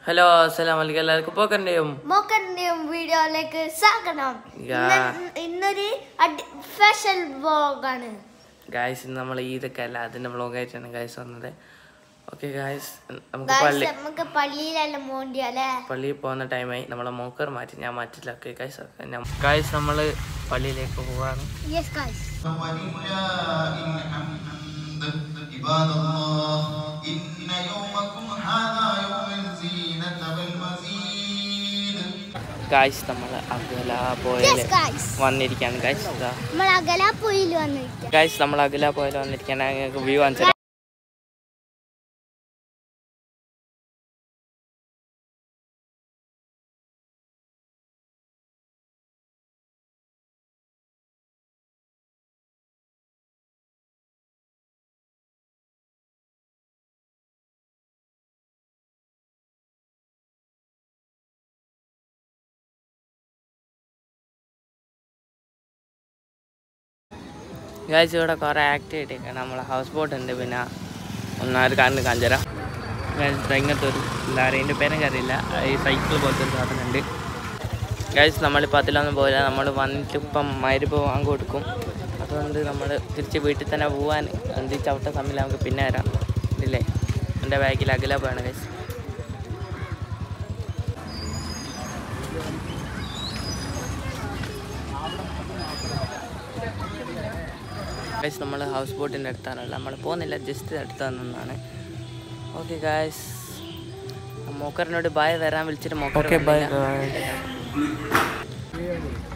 Hello അസ്സലാം വലൈക്കും എല്ലാവർക്കും പോക്കൻ്റെയും മോക്കറിന്റെയും വീഡിയോയിലേക്ക് സ്വാഗതം യാ. ഇന്ന് ഇന്നൊരു സ്പെഷ്യൽ വ്ലോഗാണ് ഗായ്സ് ഇന്ന് നമ്മൾ ഈദൊക്കെ അല്ല അതിൻ്റെ വ്ളോഗായിട്ടാണ് ഗായ്സ് വന്നത് ഓക്കെ ഗായ്സ് നമുക്ക് ഗായ്സ് പള്ളി നമുക്ക് പള്ളിയിലെല്ലാം പോണ്ടിയല്ലേ പള്ളിയിൽ പോകുന്ന ടൈമായി നമ്മളെ മോക്കർ മാറ്റി ഞാൻ മാറ്റില്ല ഓക്കെ ഗായ്സ് ഗായ്സ് നമ്മൾ പള്ളിയിലേക്ക് പോവാണ് യെസ് ഗായ്സ് ولله الحمد عباد الله إن يومكم هذا يوم الزينة والمزيد ഗായ്സ് നമ്മൾ അകല പോയാൽ യെസ് ഗായ്സ് വന്നിരിക്കുകയാണ് ഗായ്സ് ഇതാ നമ്മൾ അകലാപ്പൊയിൽ വന്നിരിക്കാം ഗായ്സ് നമ്മൾ അകല പോയാൽ വന്നിരിക്കുകയാണ് ഞങ്ങൾക്ക് വ്യൂ കാണിച്ചു ഗായ്സ് ഇവിടെ കുറേ ആക്ടിവിറ്റി ഒക്കെ നമ്മളെ ഹൗസ് ബോട്ട് ഉണ്ട് പിന്നെ ഒന്നാമത് കണ്ണ് കാഞ്ചര ഗായ്സ് ഇങ്ങനത്തെ ഒരു ലാറിൻ്റെ പേരും അറിയില്ല ഈ സൈക്കിൾ പോലത്തെ ഒരു സാധനം ഉണ്ട് ഗായ്സ് നമ്മളിപ്പോൾ അതിലൊന്നും പോയില്ല നമ്മൾ വന്നിട്ട് ഇപ്പം മരുപ്പ് വാങ്ങി കൊടുക്കും അതുകൊണ്ട് നമ്മൾ തിരിച്ച് വീട്ടിൽ തന്നെ പോവാൻ എന്ത് ചവിട്ട സമയം നമുക്ക് പിന്നെ വരാം ഇല്ലേ എൻ്റെ ബാഗിൽ അകല പോയാണ് ഗൈസ് ഗൈസ് നമ്മൾ ഹൗസ് ബോട്ടിൻ്റെ അടുത്താണല്ലോ നമ്മൾ പോകുന്നില്ല ജസ്റ്റ് അടുത്ത് നിന്നാണ് ഓക്കെ ഗായ്സ് മോക്കറിനോട് ബായ് വരാൻ വിളിച്ചിട്ട് മോക്കർ Okay, bye, വന്നില്ല.